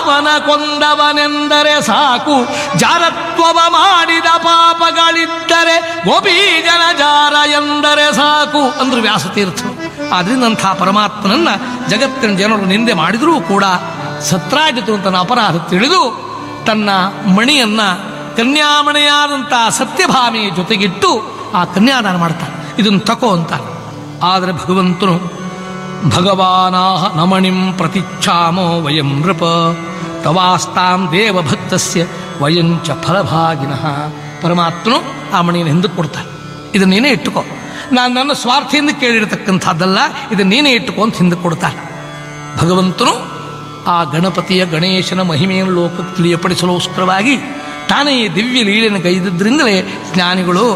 ಅವನ ಕೊಂದವನೆಂದರೆ ಸಾಕು ಜಾರತ್ವವ ಮಾಡಿದ ಪಾಪಗಳಿದ್ದರೆ ಗೋಪೀ ಜನ ಜಾರ ಎಂದರೆ ಸಾಕು ಅಂದ್ರು ವ್ಯಾಸತೀರ್ಥರು ಆದ್ರಿಂದ ಅಂಥ ಪರಮಾತ್ಮನನ್ನ ಜಗತ್ತಿನ ಜನರು ನಿಂದೆ ಮಾಡಿದರೂ ಕೂಡ ಸತ್ರಾಜಿತು ಅಂತ ಅಪರಾಧ ತಿಳಿದು ತನ್ನ ಮಣಿಯನ್ನ ಕನ್ಯಾಮಣಿಯಾದಂಥ ಸತ್ಯಭಾಮಿಯ ಜೊತೆಗಿಟ್ಟು ಆ ಕನ್ಯಾದಾನ ಮಾಡ್ತಾನೆ ಇದನ್ನು ತಕೋ ಅಂತ ಆದರೆ ಭಗವಂತನು ಭಗವಾನಾಹ ನಮಣಿಂ ಪ್ರತಿಚ್ಛಾಮೋ ವಯಂ ನೃಪ ತವಾಸ್ತಾಂ ದೇವಭಕ್ತಸ್ಯ ವಯಂಚ ಫಲಭಾಗಿನಃ ಪರಮಾತ್ಮನು ಆ ಮಣಿಯನ್ನು ಹಿಂದಕ್ಕೆ ಕೊಡ್ತಾನೆ ಇದನ್ನ ನೀನೇ ಇಟ್ಟುಕೋ ನಾನು ನನ್ನ ಸ್ವಾರ್ಥದಿಂದ ಕೇಳಿರತಕ್ಕಂಥದ್ದಲ್ಲ ಇದನ್ನ ನೀನೇ ಇಟ್ಟುಕೋ ಅಂತ ಹಿಂದಕ್ಕೆ ಕೊಡ್ತಾನೆ ಭಗವಂತನು ಆ ಗಣಪತಿಯ ಗಣೇಶನ ಮಹಿಮೆಯನ್ನು ಲೋಕಕ್ಕೆ ತಿಳಿಯಪಡಿಸಲೋಸ್ಕರವಾಗಿ ತಾನೇ ಈ ದಿವ್ಯ ಲೀಲೆಯನ್ನು ಗೈದಿದ್ದರಿಂದಲೇ ಜ್ಞಾನಿಗಳು